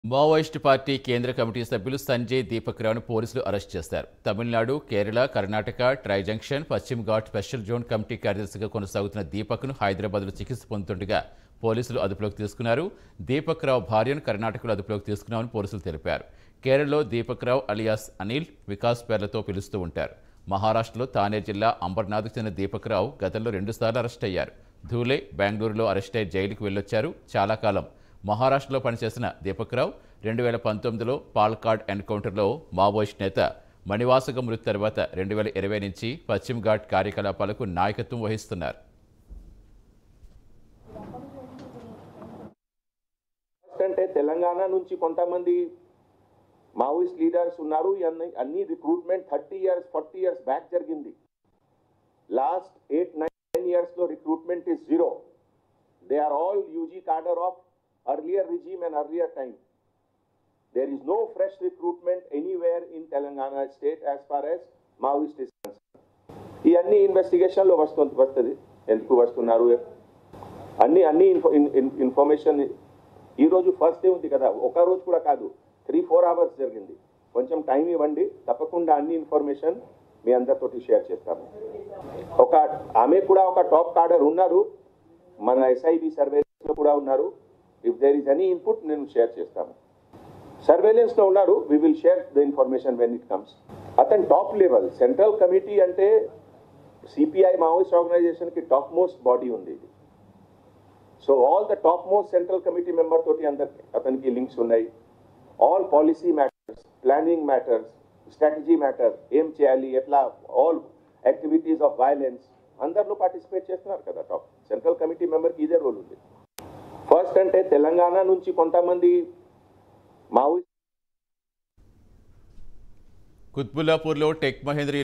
Maoist party కేంద్ర committee సభ్యులు సంజయ్ దీపక్ రావును పోలీసులు అరెస్ట్ చేశారు తమిళనాడు కేరళ కర్ణాటక ట్రై జంక్షన్ పశ్చిమ ఘాట్ స్పెషల్ జోన్ కమిటీ కార్యదర్శిగా కొనసాగుతున్న దీపక్ను హైదరాబాద్లో చికిత్స పొందుతుండగా పోలీసులు అదుపులోకి తీసుకున్నారు దీపక్ రావు భార్యను కర్ణాటకలో అదుపులోకి తీసుకున్నామని పోలీసులు తెలిపారు కేరళలో దీపక్ రావు అలియాస్ అనిల్ వికాస్ పేర్లతో పిలుస్తూ ఉంటారు మహారాష్ట్రలో తానే జిల్లా అంబర్నాథ్కు చెందిన దీపక్ రావు గతంలో రెండుసార్లు అరెస్ట్ అయ్యారు ధూలే బెంగళూరులో అరెస్ట్ అయ్యి జైలుకు వెళ్ళొచ్చారు చాలా కాలం మహారాష్ట్రలో పనిచేసిన దీపక్ రావు రెండు వేల పంతొమ్మిదిలో పాల్కాడ్ ఎన్కౌంటర్లో మావోయిస్ట్ నేత మణివాసక మృతి తర్వాత రెండు వేల ఇరవై నుంచి పశ్చిమ ఘాట్ కార్యకలాపాలకు నాయకత్వం వహిస్తున్నారు ఫస్ట్ అంటే తెలంగాణ నుంచి కొంతమంది మావోయిస్ట్ లీడర్స్ ఉన్నారు ఇవన్నీ అన్ని recruitment thirty years forty years back జరిగింది లాస్ట్ ఎయిట్ నైన్ ఇయర్స్లో recruitment is zero they are all UG cadre of earlier regime and earlier time there is no fresh recruitment anywhere in Telangana state as far as Maoist is ఇవన్నీ ఇన్వెస్టిగేషన్లో వస్తుంది వస్తుంది ఎందుకు వస్తున్నారు అన్ని అన్ని ఇన్ఫో- ఇన్- ఇన్- ఇన్ఫర్మేషన్ ఈ రోజు ఫస్ట్ డే ఉంది కదా ఒక రోజు కూడా కాదు త్రీ ఫోర్ అవర్స్ జరిగింది కొంచెం టైం ఇవ్వండి తప్పకుండా అన్ని ఇన్ఫర్మేషన్ మీ అందరితోటి షేర్ చేస్తాము ఒక ఆమె కూడా ఒక టాప్ కార్డర్ ఉన్నారు మన ఎస్ఐబి సర్వేలెన్స్ లో కూడా ఉన్నారు if there is any input నేను షేర్ చేస్తాను సర్వేలెన్స్ లో ఉన్నారు we will share the information when it comes అతను టాప్ లెవెల్ సెంట్రల్ కమిటీ అంటే సిపిఐ మావోయిస్ట్ ఆర్గనైజేషన్ కి టాప్ మోస్ట్ బాడీ ఉంది ఇది so all the top most central committee member తోటి అందరికి అతనికి లింక్స్ ఉన్నాయి all policy matters planning matters strategy matter ఏం చేయాలి ఎట్లా ఆల్ యాక్టివిటీస్ ఆఫ్ వైలెన్స్ అందరిలో పార్టిసిపేట్ చేస్తున్నారు కదా టాప్ సెంట్రల్ కమిటీ మెంబర్కి ఇదే రోల్ ఉంది ఫస్ట్ అంటే తెలంగాణ నుంచి కొంతమంది మావోయిస్ట్ కుత్బుల్లాపూర్లో టెక్ మహేంద్ర